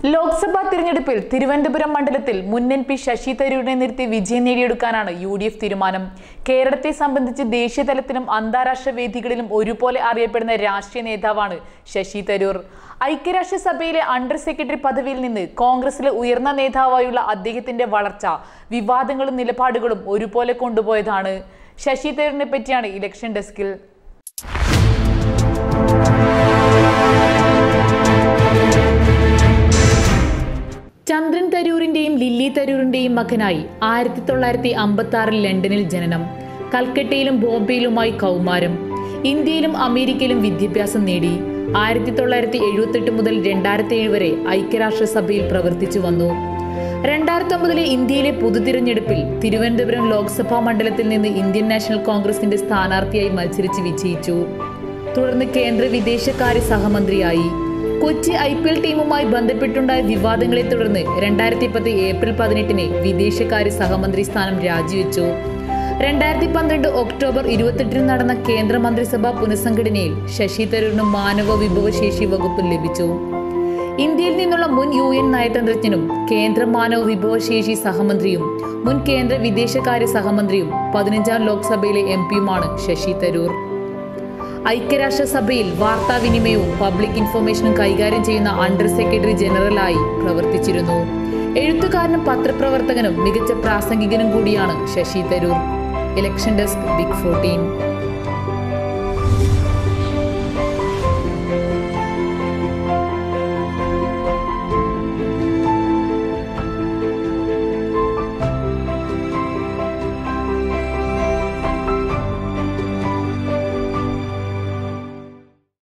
ലോക്സഭാ തിരഞ്ഞെടുപ്പിൽ തിരുവനന്തപുരം മണ്ഡലത്തിൽ മുൻ എം പി ശശി തരൂരിനെ നിർത്തി വിജയം നേടിയെടുക്കാനാണ് യു ഡി എഫ് തീരുമാനം കേരളത്തെ സംബന്ധിച്ച് ദേശീയ തലത്തിലും അന്താരാഷ്ട്ര വേദികളിലും ഒരുപോലെ അറിയപ്പെടുന്ന രാഷ്ട്രീയ നേതാവാണ് ശശി തരൂർ ഐക്യരാഷ്ട്രസഭയിലെ അണ്ടർ സെക്രട്ടറി പദവിയിൽ നിന്ന് കോൺഗ്രസിലെ ഉയർന്ന നേതാവായുള്ള അദ്ദേഹത്തിന്റെ വളർച്ച വിവാദങ്ങളും നിലപാടുകളും ഒരുപോലെ കൊണ്ടുപോയതാണ് ശശി തരൂരിനെ പറ്റിയാണ് ഇലക്ഷൻ ഡെസ്കിൽ ചന്ദ്രൻ തരൂരിന്റെയും ലില്ലി തരൂരിന്റെയും മകനായി ആയിരത്തി തൊള്ളായിരത്തി അമ്പത്തി ആറിൽ ലണ്ടനിൽ ജനനം കൽക്കട്ടയിലും ബോംബെയിലുമായി കൗമാരം ഇന്ത്യയിലും അമേരിക്കയിലും വിദ്യാഭ്യാസം നേടി ആയിരത്തി തൊള്ളായിരത്തി എഴുപത്തെട്ട് മുതൽ രണ്ടായിരത്തി ഏഴ് വരെ ഐക്യരാഷ്ട്രസഭയിൽ പ്രവർത്തിച്ചു വന്നു രണ്ടായിരത്തി ഒമ്പതിലെ ഇന്ത്യയിലെ പൊതുതിരഞ്ഞെടുപ്പിൽ തിരുവനന്തപുരം ലോക്സഭാ മണ്ഡലത്തിൽ നിന്ന് ഇന്ത്യൻ നാഷണൽ കോൺഗ്രസിന്റെ സ്ഥാനാർത്ഥിയായി മത്സരിച്ച് വിജയിച്ചു തുടർന്ന് കേന്ദ്ര വിദേശകാര്യ സഹമന്ത്രിയായി കൊച്ചി ഐ പി എൽ ടീമുമായി ബന്ധപ്പെട്ടുണ്ടായ വിവാദങ്ങളെ തുടർന്ന് രണ്ടായിരത്തി പത്ത് ഏപ്രിൽ പതിനെട്ടിന് വിദേശകാര്യ സഹമന്ത്രി സ്ഥാനം രാജിവെച്ചു രണ്ടായിരത്തി പന്ത്രണ്ട് ഒക്ടോബർ ഇരുപത്തെട്ടിന് നടന്ന കേന്ദ്ര മന്ത്രിസഭാ പുനഃസംഘടനയിൽ ശശി തരൂരിന് മാനവ വിഭവശേഷി വകുപ്പ് ലഭിച്ചു ഇന്ത്യയിൽ നിന്നുള്ള മുൻ യു എൻ നയതന്ത്രജ്ഞനും കേന്ദ്ര മാനവ വിഭവശേഷി സഹമന്ത്രിയും മുൻ കേന്ദ്ര വിദേശകാര്യ സഹമന്ത്രിയും പതിനഞ്ചാം ലോക്സഭയിലെ എം പിയുമാണ് ശശി തരൂർ ഐക്യരാഷ്ട്രസഭയിൽ വാർത്താവിനിമയവും പബ്ലിക് ഇൻഫർമേഷനും കൈകാര്യം ചെയ്യുന്ന അണ്ടർ സെക്രട്ടറി ജനറലായി പ്രവർത്തിച്ചിരുന്നു എഴുത്തുകാരനും പത്രപ്രവർത്തകനും മികച്ച പ്രാസംഗികനും കൂടിയാണ് Shashi Tharoor election desk big fourteen